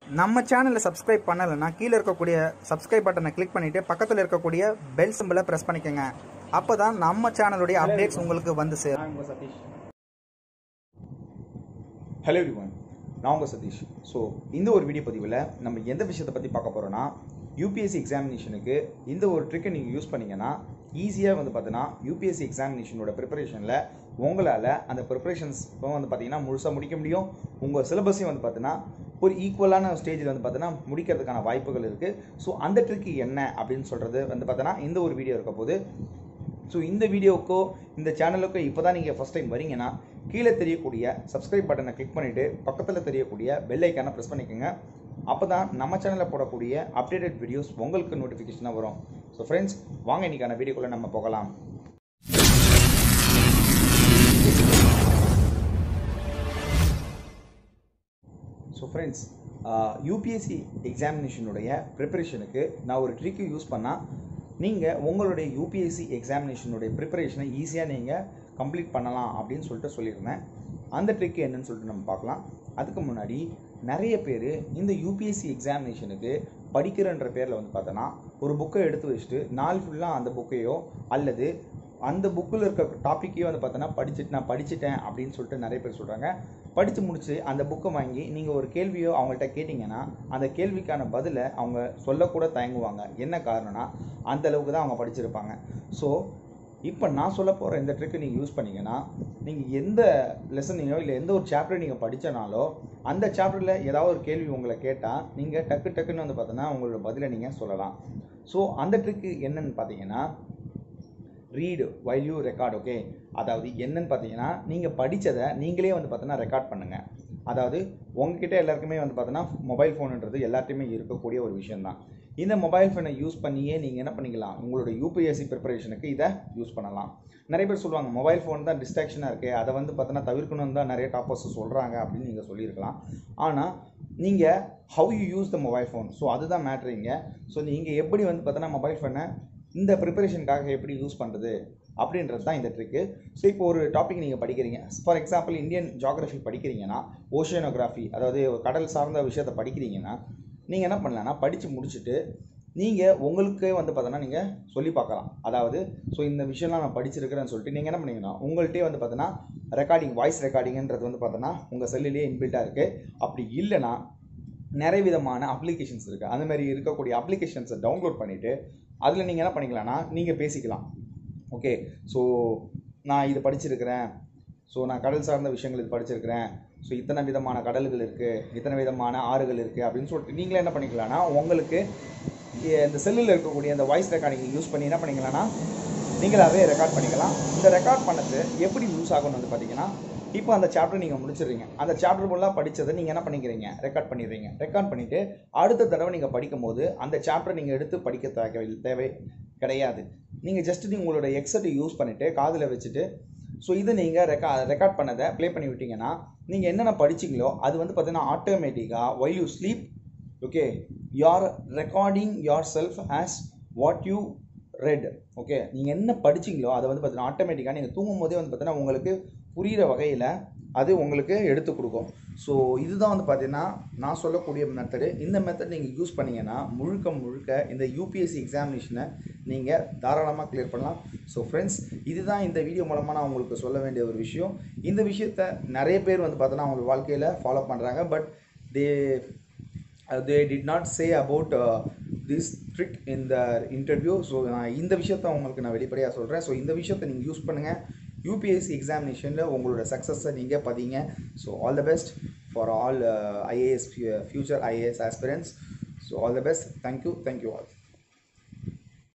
நம்ம சேனலை சப்ஸ்கிரைப் பண்ணலைன்னா கீழே இருக்கக்கூடிய சப்ஸ்கிரைப் பட்டனை கிளிக் பண்ணிட்டு பக்கத்தில் இருக்கக்கூடிய பெல் சிம்பிளை ப்ரெஸ் பண்ணிக்கோங்க அப்போ தான் நம்ம சேனலுடைய அப்டேட்ஸ் உங்களுக்கு வந்து சேரும் நான் உங்கள் சதீஷ் ஹலோ எவ்ரிவன் நான் உங்கள் சதீஷ் ஸோ இந்த ஒரு வீடியோ பதிவில் நம்ம எந்த விஷயத்தை பற்றி பார்க்க போகிறோன்னா யூபிஎஸ்சி எக்ஸாமினேஷனுக்கு இந்த ஒரு ட்ரிக்கை நீங்கள் யூஸ் பண்ணீங்கன்னா ஈஸியாக வந்து பார்த்தீங்கன்னா யூபிஎஸ்சி எக்ஸாமினேஷனோட ப்ரிப்பரேஷனில் உங்களால் அந்த ப்ரிப்பரேஷன்ஸ் வந்து பார்த்தீங்கன்னா முழுசாக முடிக்க முடியும் உங்கள் சிலபஸையும் வந்து பார்த்தீங்கன்னா ஒரு ஈக்குவலான ஸ்டேஜில் வந்து பார்த்தீங்கன்னா முடிக்கிறதுக்கான வாய்ப்புகள் இருக்குது ஸோ அந்த ட்ரிக்கு என்ன அப்படின்னு சொல்கிறது வந்து பார்த்தீங்கன்னா இந்த ஒரு வீடியோ இருக்க போது ஸோ இந்த வீடியோக்கோ இந்த சேனலுக்கோ இப்போ தான் நீங்கள் ஃபஸ்ட் டைம் வரீங்கன்னா கீழே தெரியக்கூடிய சப்ஸ்கிரைப் பட்டனை கிளிக் பண்ணிவிட்டு பக்கத்தில் தெரியக்கூடிய பெல் ஐக்கானை ப்ரெஸ் பண்ணிக்கோங்க அப்போ தான் நம்ம சேனலில் போடக்கூடிய அப்டேட்டட் வீடியோஸ் உங்களுக்கு நோட்டிஃபிகேஷனாக வரும் ஸோ ஃப்ரெண்ட்ஸ் வாங்க இன்றைக்கான வீடியோக்குள்ளே நம்ம போகலாம் ஸோ ஃப்ரெண்ட்ஸ் யூபிஎஸ்சி எக்ஸாமினேஷனுடைய ப்ரிப்பரேஷனுக்கு நான் ஒரு ட்ரிக்கு யூஸ் பண்ணால் நீங்கள் உங்களுடைய யூபிஎஸ்சி எக்ஸாமினேஷனுடைய ப்ரிப்பரேஷனை ஈஸியாக நீங்கள் கம்ப்ளீட் பண்ணலாம் அப்படின்னு சொல்லிட்டு சொல்லியிருந்தேன் அந்த ட்ரிக்கு என்னன்னு சொல்லிட்டு நம்ம பார்க்கலாம் அதுக்கு முன்னாடி நிறைய பேர் இந்த யூபிஎஸ்சி எக்ஸாமினேஷனுக்கு படிக்கிறன்ற பேரில் வந்து பார்த்தோன்னா ஒரு புக்கை எடுத்து வச்சுட்டு நாள் ஃபுல்லாக அந்த புக்கையோ அல்லது அந்த புக்கில் இருக்க டாப்பிக்கையும் வந்து பார்த்தோன்னா படிச்சுட்டு நான் படிச்சுட்டேன் அப்படின்னு சொல்லிட்டு நிறைய பேர் சொல்கிறாங்க படித்து முடிச்சு அந்த புக்கை வாங்கி நீங்கள் ஒரு கேள்வியோ அவங்கள்ட்ட கேட்டிங்கன்னா அந்த கேள்விக்கான பதிலை அவங்க சொல்லக்கூட தயங்குவாங்க என்ன காரணம்னா அந்த அளவுக்கு தான் அவங்க படிச்சிருப்பாங்க ஸோ இப்போ நான் சொல்ல போகிற இந்த ட்ரிக்கு நீங்கள் யூஸ் பண்ணீங்கன்னா நீங்கள் எந்த லெசனையோ இல்லை எந்த ஒரு சாப்டர் நீங்கள் படித்தனாலோ அந்த சாப்டரில் ஏதாவது ஒரு கேள்வி உங்களை கேட்டால் நீங்கள் டக்கு டக்குன்னு வந்து பார்த்தோன்னா உங்களோட பதிலை நீங்கள் சொல்லலாம் ஸோ அந்த ட்ரிக்கு என்னன்னு பார்த்தீங்கன்னா read while you record okay அதாவது என்னன்னு பார்த்தீங்கன்னா நீங்கள் படித்ததை நீங்களே வந்து பார்த்தோன்னா ரெக்கார்ட் பண்ணுங்கள் அதாவது உங்ககிட்ட எல்லாருக்குமே வந்து பார்த்தோன்னா மொபைல் ஃபோனுன்றது எல்லாத்தையுமே இருக்கக்கூடிய ஒரு விஷயம்தான் இந்த மொபைல் ஃபோனை யூஸ் பண்ணியே நீங்கள் என்ன பண்ணிக்கலாம் உங்களோட யூபிஎஸ்சி ப்ரிப்பரேஷனுக்கு இதை யூஸ் பண்ணலாம் நிறைய பேர் சொல்லுவாங்க மொபைல் ஃபோன் தான் டிஸ்ட்ராக்ஷனாக இருக்குது அதை வந்து பார்த்தோன்னா தவிர்க்கணும்னு தான் நிறைய டாப்பர்ஸ் சொல்கிறாங்க அப்படின்னு நீங்கள் சொல்லியிருக்கலாம் ஆனால் நீங்கள் how you use the mobile phone so அதுதான் மேட்ருங்க ஸோ நீங்கள் எப்படி வந்து பார்த்தோன்னா மொபைல் ஃபோனை இந்த ப்ரிப்பரேஷனுக்காக எப்படி யூஸ் பண்ணுறது அப்படின்றது தான் இந்த ட்ரிக்கு ஸோ இப்போ ஒரு டாபிக் நீங்கள் படிக்கிறீங்க ஃபார் எக்ஸாம்பிள் இந்தியன் ஜாகிரஃபி படிக்கிறீங்கன்னா ஓஷியனோகிராஃபி அதாவது ஒரு கடல் சார்ந்த விஷயத்தை படிக்கிறீங்கன்னா நீங்கள் என்ன பண்ணலான்னா படித்து முடிச்சுட்டு நீங்கள் உங்களுக்கே வந்து பார்த்தோன்னா நீங்கள் சொல்லி பார்க்கலாம் அதாவது ஸோ இந்த விஷயம்லாம் நான் படிச்சிருக்கிறேன்னு சொல்லிட்டு நீங்கள் என்ன பண்ணீங்கன்னா உங்கள்கிட்டே வந்து பார்த்தோன்னா ரெக்கார்டிங் வாய்ஸ் ரெக்கார்டிங்கிறது வந்து பார்த்தோன்னா உங்கள் செல்லுலேயே இன்பில்ட்டாக இருக்குது அப்படி இல்லைன்னா நிறைய விதமான அப்ளிகேஷன்ஸ் இருக்குது அந்த மாதிரி இருக்கக்கூடிய அப்ளிகேஷன்ஸை டவுன்லோட் பண்ணிவிட்டு அதில் நீங்கள் என்ன பண்ணிக்கலாம்னா நீங்கள் பேசிக்கலாம் ஓகே ஸோ நான் இது படிச்சிருக்கிறேன் ஸோ நான் கடல் சார்ந்த விஷயங்கள் இது படிச்சிருக்கிறேன் ஸோ இத்தனை விதமான கடல்கள் இருக்குது இத்தனை விதமான ஆறுகள் இருக்குது அப்படின்னு சொல்லிட்டு நீங்களே என்ன பண்ணிக்கலாம்னா உங்களுக்கு இந்த செல்லில் இருக்கக்கூடிய இந்த வாய்ஸ் ரெக்கார்டிங் யூஸ் பண்ணி என்ன பண்ணிக்கலாம்னா நீங்களாகவே ரெக்கார்ட் பண்ணிக்கலாம் இந்த ரெக்கார்ட் பண்ணது எப்படி யூஸ் ஆகும்னு வந்து பார்த்தீங்கன்னா இப்போ அந்த சாப்டர் நீங்கள் முடிச்சிடுறீங்க அந்த சாப்டர் ஃபுல்லாக படித்ததை நீங்கள் என்ன பண்ணிக்கிறீங்க ரெக்கார்ட் பண்ணிடுறீங்க ரெக்கார்ட் பண்ணிவிட்டு அடுத்த தடவை நீங்கள் படிக்கும் போது அந்த சாப்டர் நீங்கள் எடுத்து படிக்க தேவை தேவை கிடையாது நீங்கள் ஜஸ்ட் உங்களோட எக்ஸட்டை யூஸ் பண்ணிவிட்டு காதில் வச்சுட்டு ஸோ இதை நீங்கள் ரெக்கா ரெக்கார்ட் பண்ணதை ப்ளே பண்ணி விட்டீங்கன்னா நீங்கள் என்னென்ன படிச்சிங்களோ அது வந்து பார்த்தீங்கன்னா ஆட்டோமேட்டிக்காக why you sleep okay you're recording yourself as what you read okay நீங்கள் என்ன படிச்சிங்களோ அதை வந்து பார்த்தீங்கன்னா ஆட்டோமேட்டிக்காக நீங்கள் தூங்கும் போதே வந்து பார்த்தீங்கன்னா உங்களுக்கு புரிகிற வகையில் அது உங்களுக்கு எடுத்து கொடுக்கும் ஸோ இதுதான் வந்து பார்த்தீங்கன்னா நான் சொல்லக்கூடிய மெத்தடு இந்த மெத்தட் நீங்கள் யூஸ் பண்ணீங்கன்னா முழுக்க முழுக்க இந்த யூபிஎஸ்சி எக்ஸாமினேஷனை நீங்கள் தாராளமாக கிளியர் பண்ணலாம் ஸோ ஃப்ரெண்ட்ஸ் இதுதான் இந்த வீடியோ மூலமாக நான் உங்களுக்கு சொல்ல வேண்டிய ஒரு விஷயம் இந்த விஷயத்த நிறைய பேர் வந்து பார்த்தோன்னா அவங்க வாழ்க்கையில் ஃபாலோ பண்ணுறாங்க but they they did not say about this trick in the interview so நான் இந்த விஷயத்த உங்களுக்கு நான் வெளிப்படையாக சொல்கிறேன் ஸோ இந்த விஷயத்தை நீங்கள் யூஸ் பண்ணுங்கள் யூபிஎஸ்சி எக்ஸாமினேஷனில் உங்களோட சக்ஸஸை நீங்கள் பதிங்க so all the best for all IAS future IAS aspirants so all the best thank you thank you all